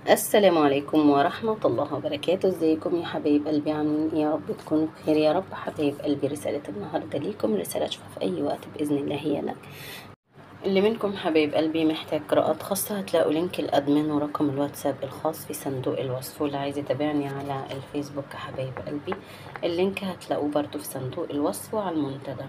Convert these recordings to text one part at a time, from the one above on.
السلام عليكم ورحمة الله وبركاته ازيكم يا حبايب قلبي عاملين ايه يا رب تكونوا بخير يا رب حبايب قلبي رسالة النهاردة ليكم رسالة اشوفها في اي وقت بإذن الله هي لك اللي منكم حبايب قلبي محتاج قراءات خاصة هتلاقوا لينك الادمن ورقم الواتساب الخاص في صندوق الوصف واللي عايز يتابعني على الفيسبوك يا حبايب قلبي اللينك هتلاقوه برضو في صندوق الوصف وعلى المنتدى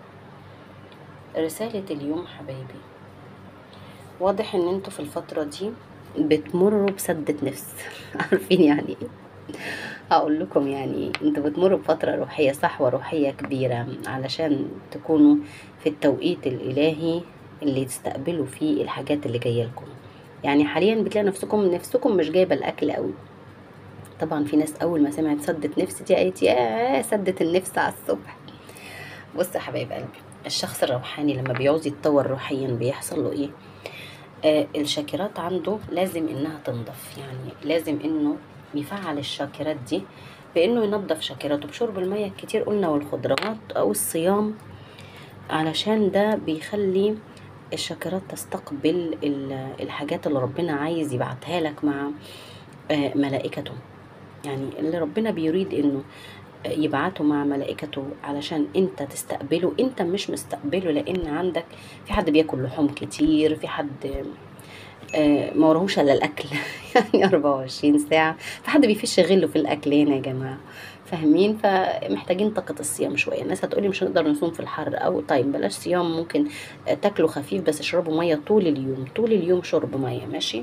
رسالة اليوم حبايبي واضح ان انتوا في الفترة دي بتمروا بسدة نفس عارفين يعني ايه هقول لكم يعني انتوا بتمروا بفترة روحية صحوة روحية كبيرة علشان تكونوا في التوقيت الإلهي اللي تستقبلوا فيه الحاجات اللي جاية لكم يعني حاليا بتلاقي نفسكم نفسكم مش جايبة الأكل قوي طبعا في ناس أول ما سمعت سدة نفس دي قالت يا سدة النفس على الصبح بص يا حبايب قلبي الشخص الروحاني لما بيعوز يتطور روحيا بيحصل له ايه آه الشاكرات عنده لازم انها تنضف يعني لازم انه يفعل الشاكرات دي بانه ينظف شاكراته بشرب المية الكتير قلنا والخضروات او الصيام علشان ده بيخلي الشاكرات تستقبل ال- الحاجات اللي ربنا عايز يبعتها لك مع آه ملائكته يعني اللي ربنا بيريد انه يبعته مع ملائكته علشان انت تستقبله انت مش مستقبله لان عندك في حد بياكل لحوم كتير في حد آه، ما وراهوش الا الاكل يعني 24 ساعه في حد بيفش غله في الاكل هنا يا جماعه فاهمين فمحتاجين طاقة الصيام شوية الناس هتقولي مش هنقدر نصوم في الحر أو طيب بلاش صيام ممكن آه، تاكلوا خفيف بس اشربوا مية طول اليوم طول اليوم شرب مية ماشي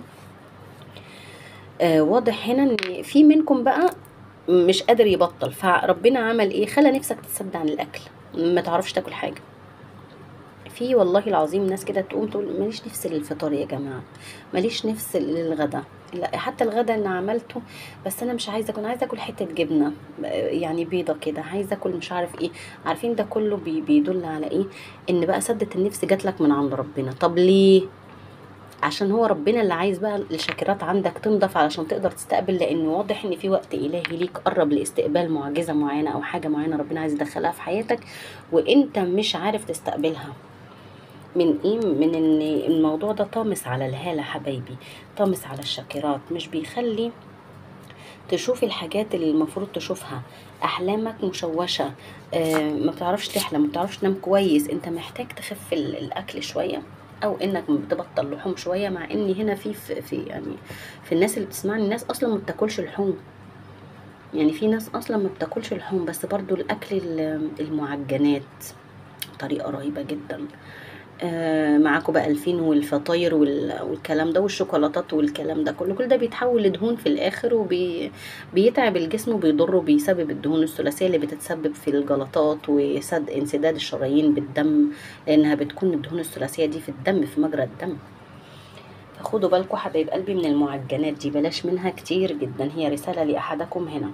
آه واضح هنا ان في منكم بقى مش قادر يبطل فربنا عمل ايه خلى نفسك تتسد عن الاكل ما تعرفش تاكل حاجه في والله العظيم ناس كده تقوم تقول ماليش نفس للفطار يا جماعه ماليش نفس للغدا لا حتى الغدا اللي عملته بس انا مش عايزه اكل عايزه اكل حته جبنه آه، يعني بيضه كده عايزه اكل مش عارف ايه عارفين ده كله بي بيدل على ايه ان بقى سدة النفس جات لك من عند ربنا طب ليه عشان هو ربنا اللي عايز بقى الشاكرات عندك تنضف علشان تقدر تستقبل لان واضح ان في وقت الهي ليك قرب لاستقبال معجزه معينه او حاجه معينه ربنا عايز يدخلها في حياتك وانت مش عارف تستقبلها من ايه من ان الموضوع ده طامس على الهاله حبايبي طامس على الشاكرات مش بيخلي تشوف الحاجات اللي المفروض تشوفها احلامك مشوشه آه ما بتعرفش تحلم ما بتعرفش تنام كويس انت محتاج تخف ال- الاكل شويه او انك بتبطل لحوم شويه مع ان هنا في في في يعني في الناس اللي بتسمعني الناس اصلا ما بتاكلش لحوم يعني في ناس اصلا ما بتاكلش لحوم بس برضو الاكل ال- المعجنات طريقه رهيبه جدا آه معاكم بقى الفين والفطاير وال- والكلام ده والشوكولاتات والكلام ده كله كل ده بيتحول لدهون في الاخر وبيتعب الجسم وبيضره بيسبب الدهون الثلاثيه اللي بتتسبب في الجلطات وسد انسداد الشرايين بالدم لانها بتكون الدهون الثلاثيه دي في الدم في مجرى الدم فخدوا بالكم حبايب قلبي من المعجنات دي بلاش منها كتير جدا هي رساله لاحدكم هنا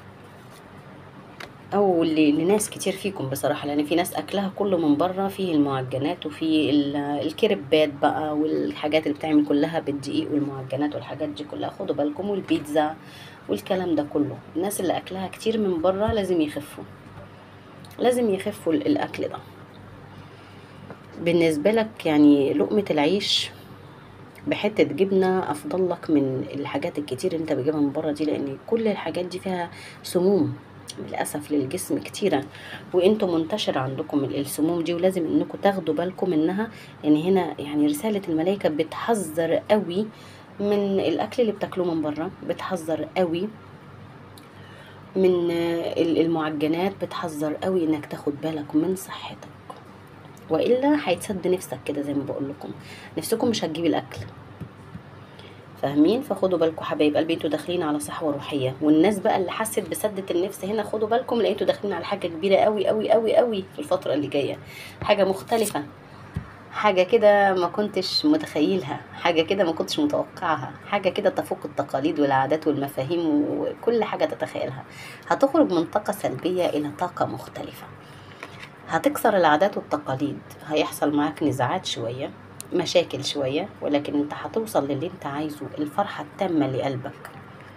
او ل- لناس كتير فيكم بصراحه لان في ناس اكلها كله من بره فيه المعجنات وفي ال- الكريبات بقى والحاجات اللي بتعمل كلها بالدقيق والمعجنات والحاجات دي كلها خدوا بالكم والبيتزا والكلام ده كله الناس اللي اكلها كتير من بره لازم يخفوا لازم يخفوا ال- الاكل ده بالنسبه لك يعني لقمه العيش بحته جبنه افضل لك من الحاجات الكتير اللي انت بتجيبها من بره دي لان كل الحاجات دي فيها سموم للاسف للجسم كتيره وانتم منتشر عندكم ال- السموم دي ولازم انكم تاخدوا بالكم منها لان هنا يعني رساله الملائكه بتحذر قوي من الاكل اللي بتاكلوه من بره بتحذر قوي من آه، ال- المعجنات بتحذر قوي انك تاخد بالك من صحتك والا هيتسد نفسك كده زي ما بقول لكم نفسكم مش هتجيب الاكل فاهمين فخدوا بالكم حبايب قلبي انتوا داخلين على صحوه روحيه والناس بقى اللي حست بسده النفس هنا خدوا بالكم لان انتوا داخلين على حاجه كبيره قوي قوي قوي قوي في الفتره اللي جايه حاجه مختلفه حاجه كده ما كنتش متخيلها حاجه كده ما كنتش متوقعها حاجه كده تفوق التقاليد والعادات والمفاهيم وكل حاجه تتخيلها هتخرج من طاقه سلبيه الى طاقه مختلفه هتكسر العادات والتقاليد هيحصل معاك نزاعات شوية مشاكل شوية ولكن انت هتوصل للي انت عايزه الفرحة التامة لقلبك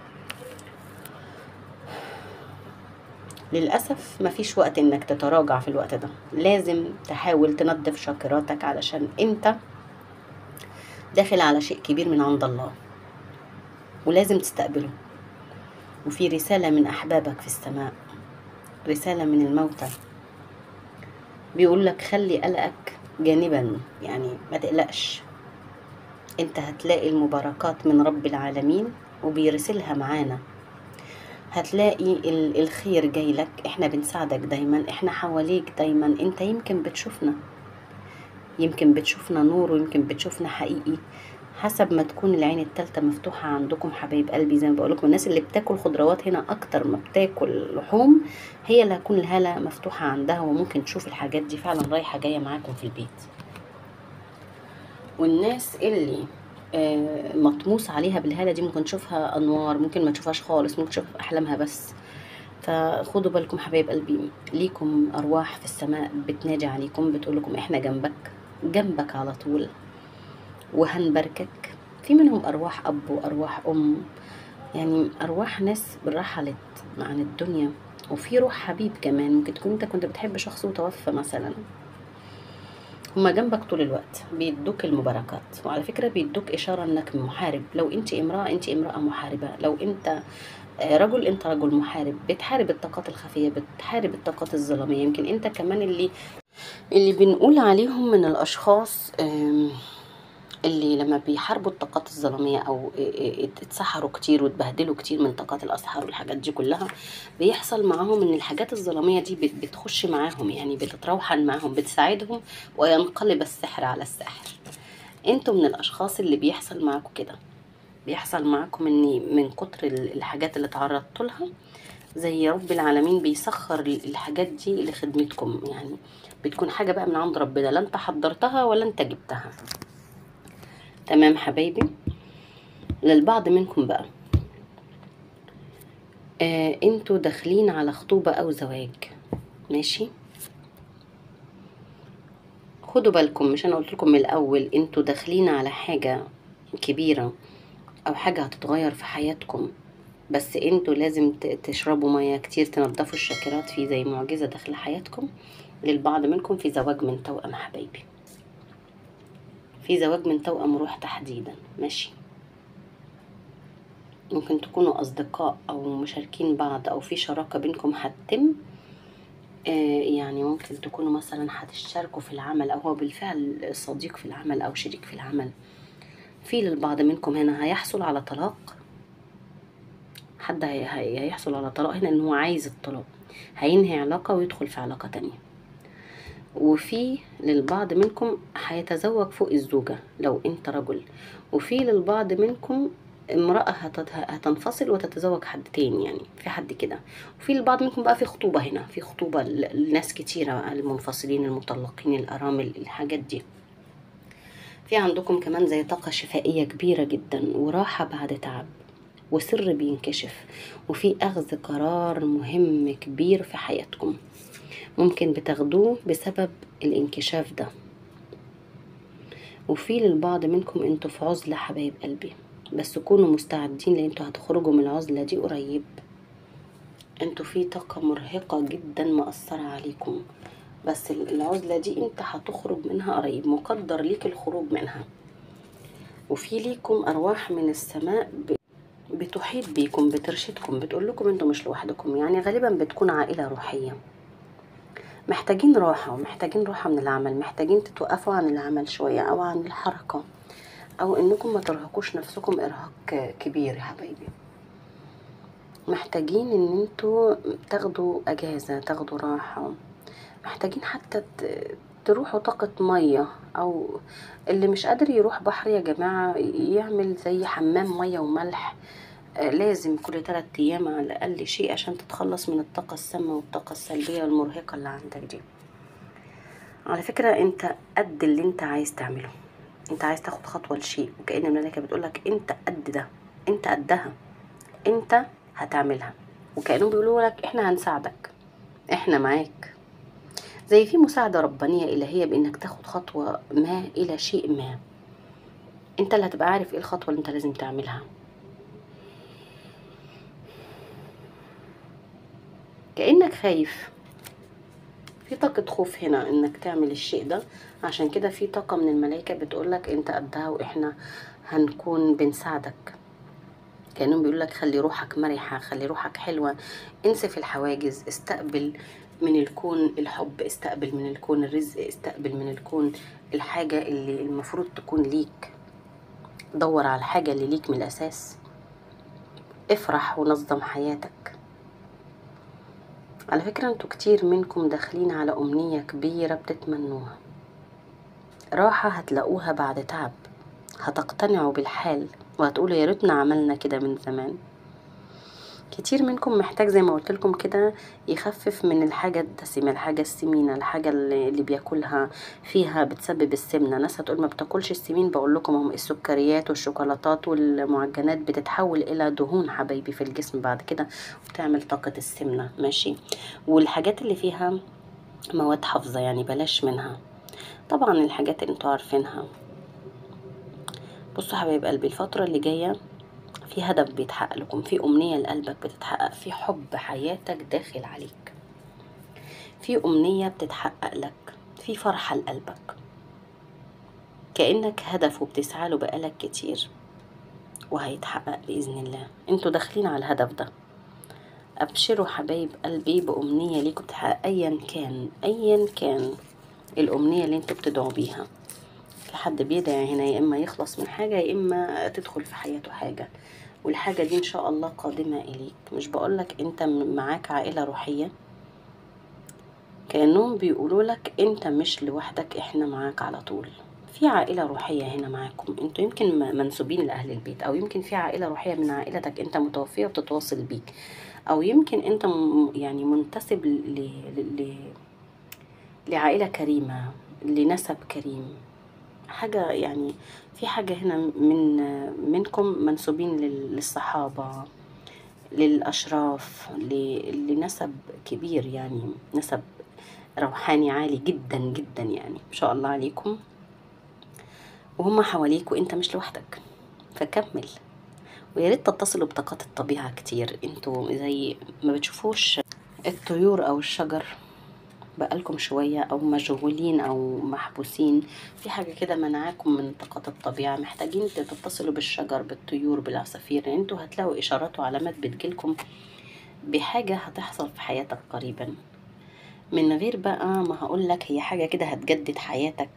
للأسف مفيش وقت انك تتراجع في الوقت ده لازم تحاول تنظف شاكراتك علشان انت داخل على شيء كبير من عند الله ولازم تستقبله وفي رسالة من أحبابك في السماء رسالة من الموتى بيقول لك خلي قلقك جانبا يعني ما تقلقش انت هتلاقي المباركات من رب العالمين وبيرسلها معانا هتلاقي ال- الخير جاي لك احنا بنساعدك دايما احنا حواليك دايما انت يمكن بتشوفنا يمكن بتشوفنا نور ويمكن بتشوفنا حقيقي حسب ما تكون العين التالتة مفتوحة عندكم حبايب قلبي زي ما بقولكم الناس اللي بتاكل خضروات هنا أكتر ما بتاكل لحوم هي اللي هتكون الهالة مفتوحة عندها وممكن تشوف الحاجات دي فعلا رايحة جاية معاكم في البيت والناس اللي آه، مطموس عليها بالهالة دي ممكن تشوفها أنوار ممكن ما تشوفهاش خالص ممكن تشوفها في أحلامها بس فخدوا بالكم حبايب قلبي ليكم أرواح في السماء بتنادي عليكم بتقول لكم إحنا جنبك جنبك على طول وهنباركك في منهم أرواح أب وأرواح أم يعني أرواح ناس رحلت عن الدنيا وفي روح حبيب كمان ممكن تكون انت كنت بتحب شخص وتوفى مثلا هما جنبك طول الوقت بيدوك المباركات وعلى فكرة بيدوك إشارة إنك محارب لو أنت امرأة أنت امرأة محاربة لو أنت آه، رجل أنت رجل محارب بتحارب الطاقات الخفية بتحارب الطاقات الظلامية يمكن أنت كمان اللي اللي بنقول عليهم من الأشخاص آم، اللي لما بيحاربوا الطاقات الظلامية أو اتسحروا كتير واتبهدلوا كتير من طاقات الأسحار والحاجات دي كلها بيحصل معاهم إن الحاجات الظلامية دي بت- بتخش معاهم يعني بتتروحن معاهم بتساعدهم وينقلب السحر على الساحر انتوا من الأشخاص اللي بيحصل معاكم كده بيحصل معاكم إن من كتر ال- الحاجات اللي تعرضتوا لها زي رب العالمين بيسخر ال- الحاجات دي لخدمتكم يعني بتكون حاجة بقى من عند ربنا لا انت حضرتها ولا انت جبتها تمام حبايبي للبعض منكم بقى آه انتوا داخلين على خطوبة او زواج ماشي خدوا بالكم مش انا قلت لكم من الاول انتوا داخلين على حاجة كبيرة او حاجة هتتغير في حياتكم بس انتوا لازم ت- تشربوا مياه كتير تنضفوا الشاكرات في زي معجزة داخل حياتكم للبعض منكم في زواج من توأم حبايبي في زواج من توأم روح تحديدا ماشي ممكن تكونوا أصدقاء أو مشاركين بعض أو في شراكة بينكم هتتم آه، يعني ممكن تكونوا مثلا هتشتركوا في العمل أو هو بالفعل صديق في العمل أو شريك في العمل في للبعض منكم هنا هيحصل على طلاق حد هي- هي- هيحصل على طلاق هنا إن هو عايز الطلاق هينهي علاقة ويدخل في علاقة تانية وفي للبعض منكم هيتزوج فوق الزوجة لو انت رجل وفي للبعض منكم امرأة هتت- هتنفصل وتتزوج حد تاني يعني في حد كده وفي البعض منكم بقى في خطوبة هنا في خطوبة ل- لناس كتيرة المنفصلين المطلقين الأرامل الحاجات دي في عندكم كمان زي طاقة شفائية كبيرة جدا وراحة بعد تعب وسر بينكشف وفي أخذ قرار مهم كبير في حياتكم ممكن بتاخدوه بسبب الانكشاف ده وفي للبعض منكم انتوا في عزلة حبايب قلبي بس كونوا مستعدين لان انتوا هتخرجوا من العزلة دي قريب انتوا في طاقة مرهقة جدا مأثرة عليكم بس العزلة دي انت هتخرج منها قريب مقدر ليك الخروج منها وفي ليكم أرواح من السماء ب- بتحيط بيكم بترشدكم بتقول لكم انتوا مش لوحدكم يعني غالبا بتكون عائلة روحية محتاجين راحة ومحتاجين راحة من العمل محتاجين تتوقفوا عن العمل شوية أو عن الحركة أو إنكم ما ترهقوش نفسكم إرهاق كبير يا حبايبي محتاجين إن انتوا تاخدوا أجازة تاخدوا راحة محتاجين حتى ت- تروحوا طاقة مية أو اللي مش قادر يروح بحر يا جماعة يعمل زي حمام مية وملح آه، لازم كل ثلاث أيام على الأقل شيء عشان تتخلص من الطاقة السامة والطاقة السلبية والمرهقة اللي عندك دي على فكرة انت قد اللي انت عايز تعمله انت عايز تاخد خطوة لشيء وكأن الملائكة بتقولك انت قد ده انت قدها انت هتعملها وكأنهم بيقولوا لك احنا هنساعدك احنا معاك زي في مساعدة ربانية إلهية بإنك تاخد خطوة ما إلى شيء ما انت اللي هتبقى عارف ايه الخطوة اللي انت لازم تعملها كأنك خايف في طاقة خوف هنا انك تعمل الشيء ده عشان كده في طاقة من الملائكة بتقولك انت قدها واحنا هنكون بنساعدك كانهم بيقول لك خلي روحك مرحه خلي روحك حلوه انسف الحواجز استقبل من الكون الحب استقبل من الكون الرزق استقبل من الكون الحاجه اللي المفروض تكون ليك دور على الحاجه اللي ليك من الاساس افرح ونظم حياتك على فكرة انتوا كتير منكم داخلين على أمنية كبيرة بتتمنوها راحة هتلاقوها بعد تعب هتقتنعوا بالحال وهتقولوا يا ريتنا عملنا كده من زمان كتير منكم محتاج زي ما قلت لكم كده يخفف من الحاجة الدسمة الحاجة السمينة الحاجة اللي اللي بياكلها فيها بتسبب السمنة ناس هتقول ما بتاكلش السمين بقول لكم هم السكريات والشوكولاتات والمعجنات بتتحول إلى دهون حبايبي في الجسم بعد كده وتعمل طاقة السمنة ماشي والحاجات اللي فيها مواد حافظة يعني بلاش منها طبعا الحاجات اللي انتوا عارفينها بصوا حبايب قلبي الفترة اللي جاية في هدف بيتحقق لكم في أمنية لقلبك بتتحقق في حب حياتك داخل عليك في أمنية بتتحقق لك في فرحة لقلبك كأنك هدف وبتسعى له بقالك كتير وهيتحقق بإذن الله انتوا داخلين على الهدف ده أبشروا حبايب قلبي بأمنية ليكم بتحقق أيا كان أيا كان الأمنية اللي انتوا بتدعوا بيها في حد بيدعي هنا يا إما يخلص من حاجة يا إما تدخل في حياته حاجة والحاجة دي إن شاء الله قادمة إليك مش بقولك أنت معاك عائلة روحية كأنهم بيقولوا لك أنت مش لوحدك إحنا معاك على طول في عائلة روحية هنا معاكم انتوا يمكن م- منسوبين لأهل البيت أو يمكن في عائلة روحية من عائلتك أنت متوفية وبتتواصل بيك أو يمكن أنت م- يعني منتسب ل... ل... ل... لعائلة كريمة لنسب كريم حاجة يعني في حاجة هنا من منكم منسوبين لل- للصحابة للأشراف ل- لنسب كبير يعني نسب روحاني عالي جدا جدا يعني ما شاء الله عليكم وهم حواليك وانت مش لوحدك فكمل ويا ريت تتصلوا بطاقات الطبيعة كتير انتوا زي ما بتشوفوش الطيور او الشجر بقالكم شوية أو مشغولين أو محبوسين في حاجة كده منعاكم من طاقات الطبيعة محتاجين تتصلوا بالشجر بالطيور بالعصافير يعني انتوا هتلاقوا إشارات وعلامات بتجيلكم بحاجة هتحصل في حياتك قريبا من غير بقى ما هقولك هي حاجة كده هتجدد حياتك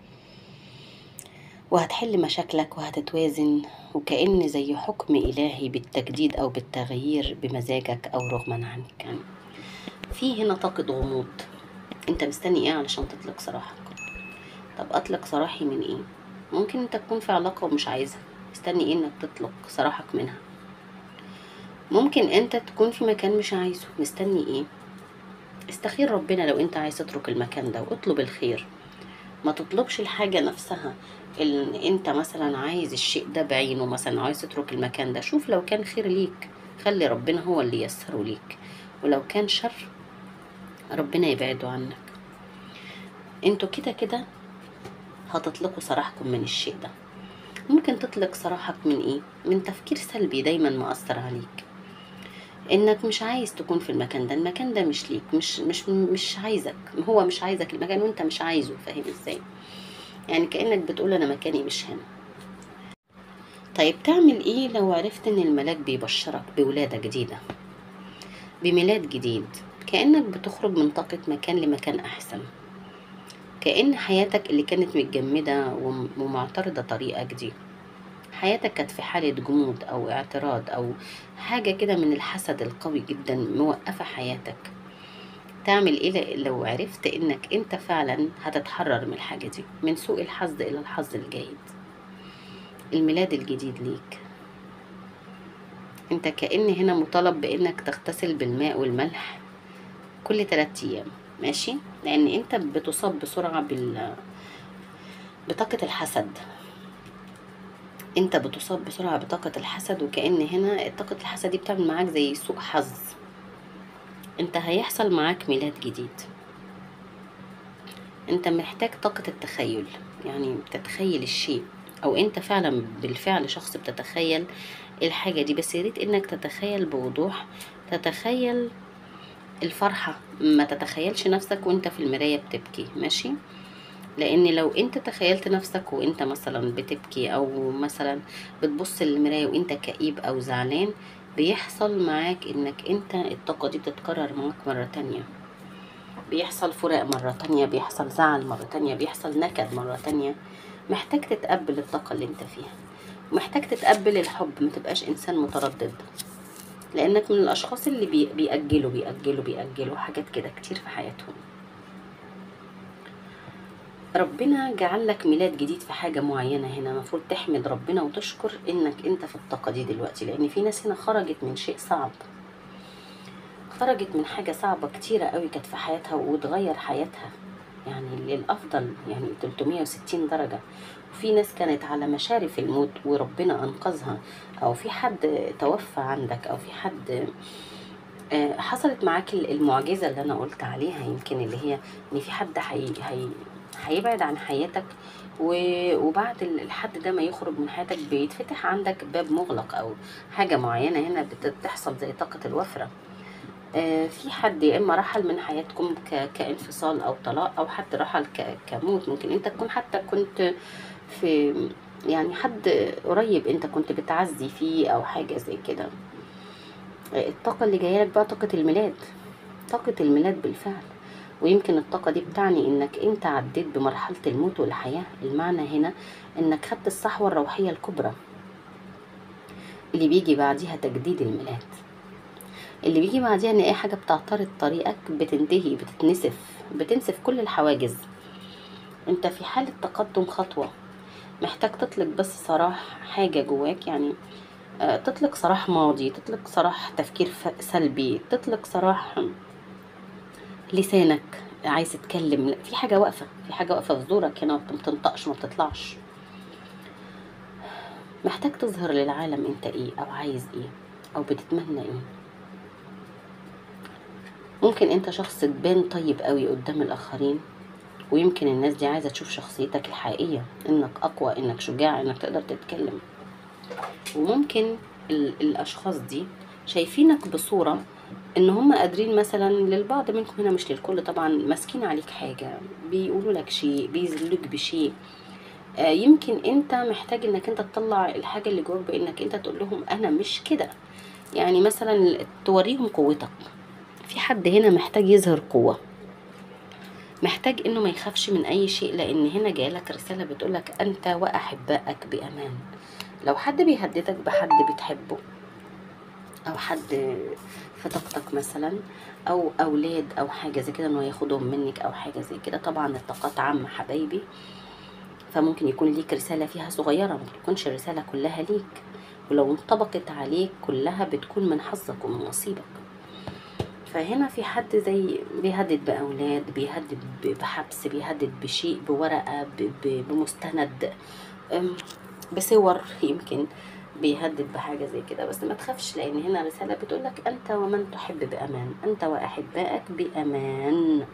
وهتحل مشاكلك وهتتوازن وكأن زي حكم إلهي بالتجديد أو بالتغيير بمزاجك أو رغما عنك يعني في هنا طاقة غموض انت مستني ايه علشان تطلق سراحك طب اطلق سراحي من ايه ممكن انت تكون في علاقة ومش عايزها مستني ايه انك تطلق سراحك منها ممكن انت تكون في مكان مش عايزه مستني ايه استخير ربنا لو انت عايز تترك المكان ده واطلب الخير ما تطلبش الحاجة نفسها ان انت مثلا عايز الشيء ده بعينه مثلا عايز تترك المكان ده شوف لو كان خير ليك خلي ربنا هو اللي يسره ليك ولو كان شر ربنا يبعده عنك انتوا كده كده هتطلقوا سراحكم من الشيء ده ممكن تطلق سراحك من ايه من تفكير سلبي دايما مؤثر عليك انك مش عايز تكون في المكان ده المكان ده مش ليك مش مش مش عايزك هو مش عايزك المكان وانت مش عايزه فاهم ازاي يعني كانك بتقول انا مكاني مش هنا طيب تعمل ايه لو عرفت ان الملاك بيبشرك بولادة جديدة بميلاد جديد كأنك بتخرج من طاقة مكان لمكان أحسن كأن حياتك اللي كانت متجمدة وم- ومعترضة طريقك دي حياتك كانت في حالة جمود أو اعتراض أو حاجة كده من الحسد القوي جدا موقفة حياتك تعمل ايه لو عرفت انك انت فعلا هتتحرر من الحاجة دي من سوء الحظ الى الحظ الجيد الميلاد الجديد ليك انت كأن هنا مطالب بانك تغتسل بالماء والملح كل ثلاثة ايام ماشي لان انت بتصاب بسرعة بال بطاقة الحسد انت بتصاب بسرعة بطاقة الحسد وكأن هنا طاقة الحسد دي بتعمل معاك زي سوء حظ انت هيحصل معاك ميلاد جديد انت محتاج طاقة التخيل يعني تتخيل الشيء او انت فعلا بالفعل شخص بتتخيل الحاجة دي بس ياريت انك تتخيل بوضوح تتخيل الفرحة ما تتخيلش نفسك وانت في المراية بتبكي ماشي لان لو انت تخيلت نفسك وانت مثلا بتبكي او مثلا بتبص للمرايه وانت كئيب او زعلان بيحصل معاك انك انت الطاقه دي بتتكرر معاك مره تانية بيحصل فراق مرة تانية بيحصل زعل مرة تانية بيحصل نكد مرة تانية محتاج تتقبل الطاقة اللي انت فيها محتاج تتقبل الحب ما تبقاش انسان متردد لانك من الاشخاص اللي بي- بيأجلوا بيأجلوا بيأجلوا حاجات كده كتير في حياتهم ربنا جعل لك ميلاد جديد في حاجة معينة هنا المفروض تحمد ربنا وتشكر انك انت في الطاقة دي دلوقتي لان في ناس هنا خرجت من شيء صعب خرجت من حاجة صعبة كتيرة قوي كانت في حياتها وتغير حياتها يعني للأفضل يعني 360 درجة وفي ناس كانت على مشارف الموت وربنا أنقذها أو في حد توفى عندك أو في حد آه، حصلت معاك المعجزة اللي أنا قلت عليها يمكن اللي هي إن في حد حي... هي... هيبعد عن حياتك و- وبعد ال- الحد ده ما يخرج من حياتك بيتفتح عندك باب مغلق أو حاجة معينة هنا بتحصل زي طاقة الوفرة آه، في حد يا اما رحل من حياتكم ك- كانفصال او طلاق او حد رحل ك- كموت ممكن انت تكون حتى كنت في يعني حد قريب انت كنت بتعزي فيه او حاجه زي كده آه، الطاقه اللي جايه لك بقى طاقه الميلاد طاقه الميلاد بالفعل ويمكن الطاقه دي بتعني انك انت عديت بمرحله الموت والحياه المعنى هنا انك خدت الصحوه الروحيه الكبرى اللي بيجي بعديها تجديد الميلاد اللي بيجي بعديها ان اي حاجه بتعترض طريقك بتنتهي بتتنسف بتنسف كل الحواجز انت في حاله تقدم خطوه محتاج تطلق بس سراح حاجه جواك يعني آه، تطلق سراح ماضي تطلق سراح تفكير ف- سلبي تطلق سراح لسانك عايز تتكلم لا، في حاجه واقفه في حاجه واقفه في زورك هنا ما بتنطقش ما بتطلعش محتاج تظهر للعالم انت ايه او عايز ايه او بتتمنى ايه ممكن انت شخص تبان طيب قوي قدام الاخرين ويمكن الناس دي عايزه تشوف شخصيتك الحقيقيه انك اقوى انك شجاع انك تقدر تتكلم وممكن ال- الاشخاص دي شايفينك بصوره ان هم قادرين مثلا للبعض منكم هنا مش للكل طبعا ماسكين عليك حاجه بيقولوا لك شيء بيذلوك بشيء آه، يمكن انت محتاج انك انت تطلع الحاجه اللي جواك بانك انت تقول لهم انا مش كده يعني مثلا توريهم قوتك في حد هنا محتاج يظهر قوه محتاج انه ما يخافش من اي شيء لان هنا جايلك رساله بتقولك انت واحبائك بامان لو حد بيهددك بحد بتحبه او حد في طاقتك مثلا او اولاد او حاجه زي كده انه ياخدهم منك او حاجه زي كده طبعا الطاقات عامه حبايبي فممكن يكون ليك رساله فيها صغيره ممكن تكونش الرساله كلها ليك ولو انطبقت عليك كلها بتكون من حظك ومن نصيبك فهنا في حد زي بيهدد بأولاد بيهدد ب- بحبس بيهدد بشيء بورقة ب- ب- بمستند أم، بصور يمكن بيهدد بحاجة زي كده بس ما تخافش لأن هنا رسالة بتقولك أنت ومن تحب بأمان أنت وأحبائك بأمان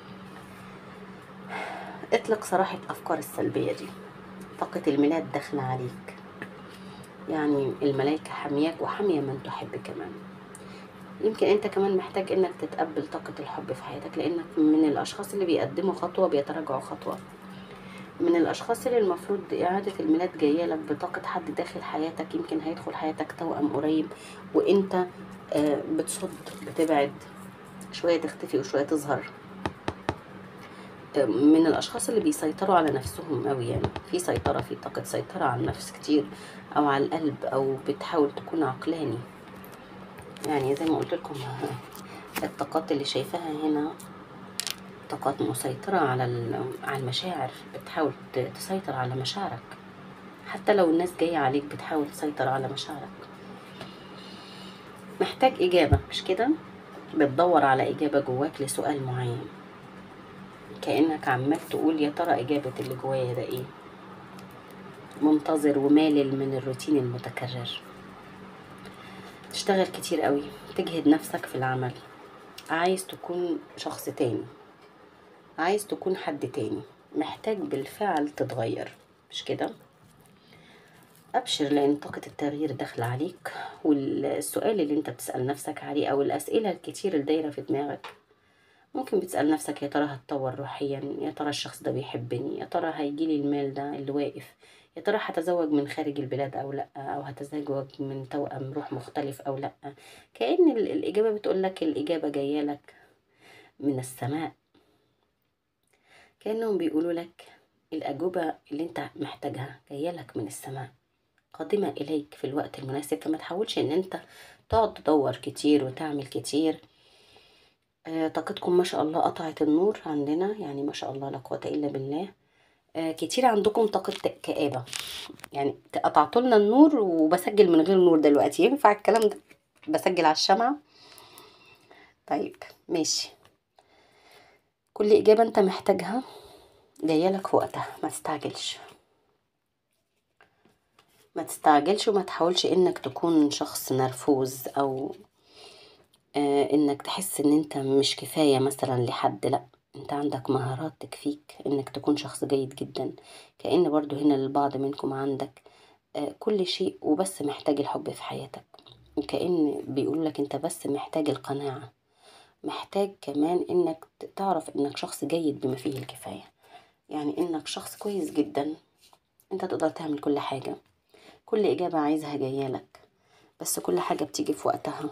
اطلق صراحة أفكار السلبية دي طاقة الميلاد داخلة عليك يعني الملائكة حامياك وحامية من تحب كمان يمكن انت كمان محتاج انك تتقبل طاقة الحب في حياتك لانك من الاشخاص اللي بيقدموا خطوة بيتراجعوا خطوة من الاشخاص اللي المفروض اعادة الميلاد جاية لك بطاقة حد داخل حياتك يمكن هيدخل حياتك توأم قريب وانت آه، بتصد بتبعد شوية تختفي وشوية تظهر آه، من الاشخاص اللي بيسيطروا على نفسهم قوي يعني في سيطرة في طاقة سيطرة على النفس كتير او على القلب او بتحاول تكون عقلاني يعني زي ما قلت لكم الطاقات اللي شايفاها هنا طاقات مسيطرة على ال- على المشاعر بتحاول ت- تسيطر على مشاعرك حتى لو الناس جاية عليك بتحاول تسيطر على مشاعرك محتاج إجابة مش كده بتدور على إجابة جواك لسؤال معين كأنك عمال تقول يا ترى إجابة اللي جوايا ده إيه منتظر ومالل من الروتين المتكرر تشتغل كتير قوي تجهد نفسك في العمل عايز تكون شخص تاني عايز تكون حد تاني محتاج بالفعل تتغير مش كده ابشر لان طاقة التغيير داخلة عليك والسؤال اللي انت بتسأل نفسك عليه او الاسئلة الكتير اللي دايرة في دماغك ممكن بتسأل نفسك يا ترى هتطور روحيا يا ترى الشخص ده بيحبني يا ترى هيجيلي المال ده اللي واقف يا ترى هتزوج من خارج البلاد او لا او هتزوج من توأم روح مختلف او لا كأن ال- الإجابة بتقولك الإجابة جاية لك من السماء كأنهم بيقولوا لك الأجوبة اللي انت محتاجها جاية لك من السماء قادمة إليك في الوقت المناسب فما تحاولش إن أنت تقعد تدور كتير وتعمل كتير آه، طاقتكم ما شاء الله قطعت النور عندنا يعني ما شاء الله لا قوة إلا بالله آه، كتير عندكم طاقة كآبة يعني قطعتوا لنا النور وبسجل من غير نور دلوقتي ينفع الكلام ده بسجل على الشمعة طيب ماشي كل إجابة أنت محتاجها جاية لك في وقتها ما تستعجلش ما تستعجلش وما تحاولش انك تكون شخص نرفوز او آه انك تحس ان انت مش كفاية مثلا لحد لا انت عندك مهارات تكفيك انك تكون شخص جيد جدا كأن برضو هنا للبعض منكم عندك آه كل شيء وبس محتاج الحب في حياتك وكأن بيقول لك انت بس محتاج القناعة محتاج كمان انك تعرف انك شخص جيد بما فيه الكفاية يعني انك شخص كويس جدا انت تقدر تعمل كل حاجة كل إجابة عايزها جايالك بس كل حاجة بتيجي في وقتها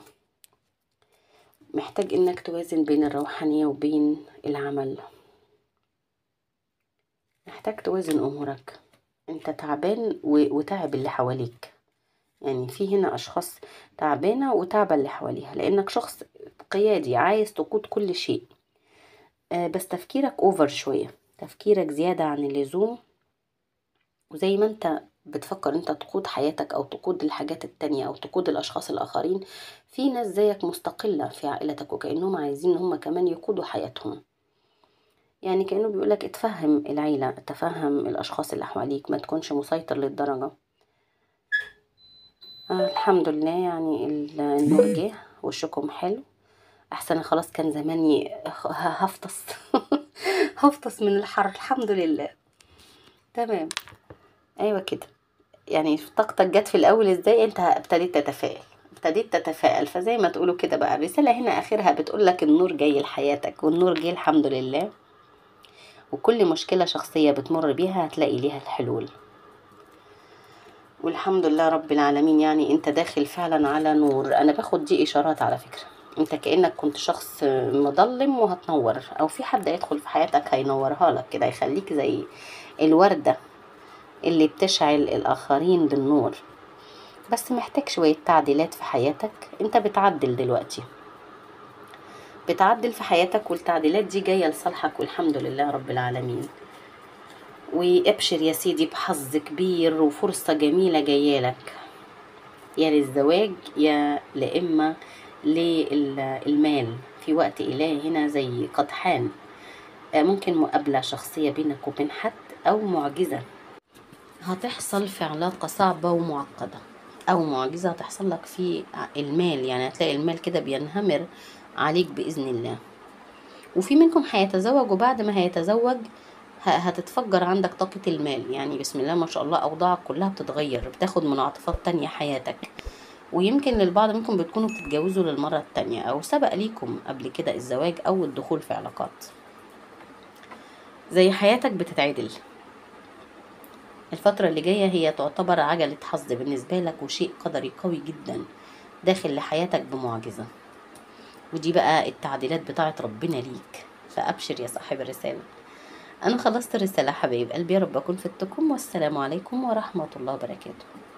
محتاج إنك توازن بين الروحانية وبين العمل محتاج توازن أمورك أنت تعبان و- وتعب اللي حواليك يعني في هنا أشخاص تعبانة وتعب اللي حواليها لأنك شخص قيادي عايز تقود كل شيء آه، بس تفكيرك أوفر شوية تفكيرك زيادة عن اللزوم وزي ما انت بتفكر انت تقود حياتك او تقود الحاجات التانية او تقود الاشخاص الاخرين في ناس زيك مستقلة في عائلتك وكأنهم عايزين ان هم كمان يقودوا حياتهم يعني كأنه بيقولك اتفهم العيلة تفهم الاشخاص اللي حواليك ما تكونش مسيطر للدرجة آه الحمد لله يعني ال- النور جه وشكم حلو احسن خلاص كان زماني ه- هفطس هفطس من الحر الحمد لله تمام ايوه كده يعني طاقتك جت في الاول ازاي انت ابتديت تتفائل ابتديت تتفائل فزي ما تقولوا كده بقى الرسالة هنا اخرها بتقول لك النور جاي لحياتك والنور جه الحمد لله وكل مشكلة شخصية بتمر بيها هتلاقي ليها الحلول والحمد لله رب العالمين يعني انت داخل فعلا على نور انا باخد دي اشارات على فكرة انت كأنك كنت شخص مظلم وهتنور او في حد يدخل في حياتك هينورها لك كده يخليك زي الوردة اللي بتشعل الآخرين بالنور بس محتاج شوية تعديلات في حياتك انت بتعدل دلوقتي بتعدل في حياتك والتعديلات دي جاية لصالحك والحمد لله رب العالمين وابشر يا سيدي بحظ كبير وفرصة جميلة جايالك يا للزواج يا لإما للمال في وقت إلهي هنا زي قد حان آه، ممكن مقابلة شخصية بينك وبين حد أو معجزة هتحصل في علاقة صعبة ومعقدة أو معجزة هتحصل لك في المال يعني هتلاقي المال كده بينهمر عليك بإذن الله وفي منكم هيتزوج وبعد ما هيتزوج ه- هتتفجر عندك طاقة المال يعني بسم الله ما شاء الله أوضاعك كلها بتتغير بتاخد منعطفات تانية حياتك ويمكن للبعض منكم بتكونوا بتتجوزوا للمرة التانية أو سبق ليكم قبل كده الزواج أو الدخول في علاقات زي حياتك بتتعدل الفترة اللي جاية هي تعتبر عجلة حظ بالنسبة لك وشيء قدري قوي جدا داخل لحياتك بمعجزة ودي بقى التعديلات بتاعت ربنا ليك فأبشر يا صاحب الرسالة أنا خلصت الرسالة حبايب قلبي يا رب أكون فدتكم والسلام عليكم ورحمة الله وبركاته